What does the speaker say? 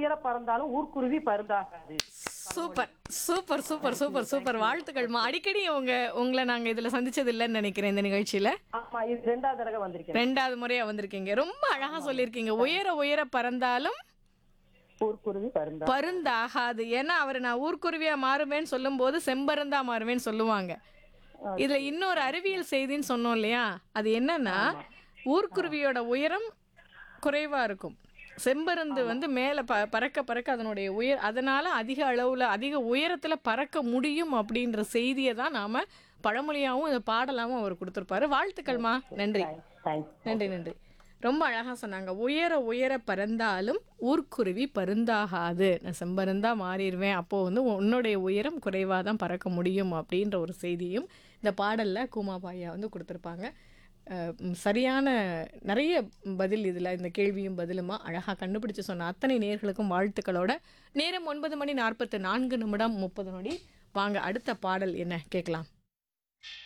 உயர பறந்தாலும் ஊர்க்குருவி பருந்தாகாது super super super super super வாழ்த்துக்கள்மா அடிக்கடி உங்க உங்களை நாங்க இதுல சந்திச்சது இல்லைன்னு நினைக்கிறேன் இந்த நிகழ்ச்சியில ஆமா இது ரெண்டாவது தடவை வந்திருக்கேன் ரெண்டாவது முறையா வந்திருக்கீங்க ரொம்ப அழகா சொல்லியிருக்கீங்க உயர உயர பறந்தாலும் ஊர்க்குருவி பருந்தா பருந்தாகாது ஏன்னா அவர் நான் ஊர்க்குருவியா மாறுவேன்னு சொல்லும்போது செம்பருந்தா மாறுவேன்னு சொல்லுவாங்க இதுல இன்னொரு அறிவியல் செய்தின்னு சொன்னோம் இல்லையா அது என்னன்னா ஊர்க்குருவியோட உயரம் குறைவா இருக்கும் செம்பருந்து வந்து மேலே ப பறக்க பறக்க அதனுடைய உயர் அதனால அதிக அளவுல அதிக உயரத்துல பறக்க முடியும் அப்படின்ற செய்தியை தான் நாம பழமொழியாவும் இந்த பாடலாவும் அவர் கொடுத்துருப்பாரு வாழ்த்துக்கள்மா நன்றி தேங்க்ஸ் நன்றி நன்றி ரொம்ப அழகா சொன்னாங்க உயர உயர பறந்தாலும் ஊர்க்குருவி பருந்தாகாது நான் செம்பருந்தா மாறிடுவேன் அப்போ வந்து உன்னுடைய உயரம் குறைவாக தான் பறக்க முடியும் அப்படின்ற ஒரு செய்தியும் இந்த பாடல்ல கூமாபாயா வந்து கொடுத்துருப்பாங்க அஹ் உம் சரியான நிறைய பதில் இதில் இந்த கேள்வியும் பதிலுமா அழகாக கண்டுபிடிச்சு சொன்ன அத்தனை நேர்களுக்கும் வாழ்த்துக்களோட நேரம் ஒன்பது மணி நாற்பத்து நான்கு நிமிடம் முப்பது நொடி வாங்க அடுத்த பாடல் என்ன கேட்கலாம்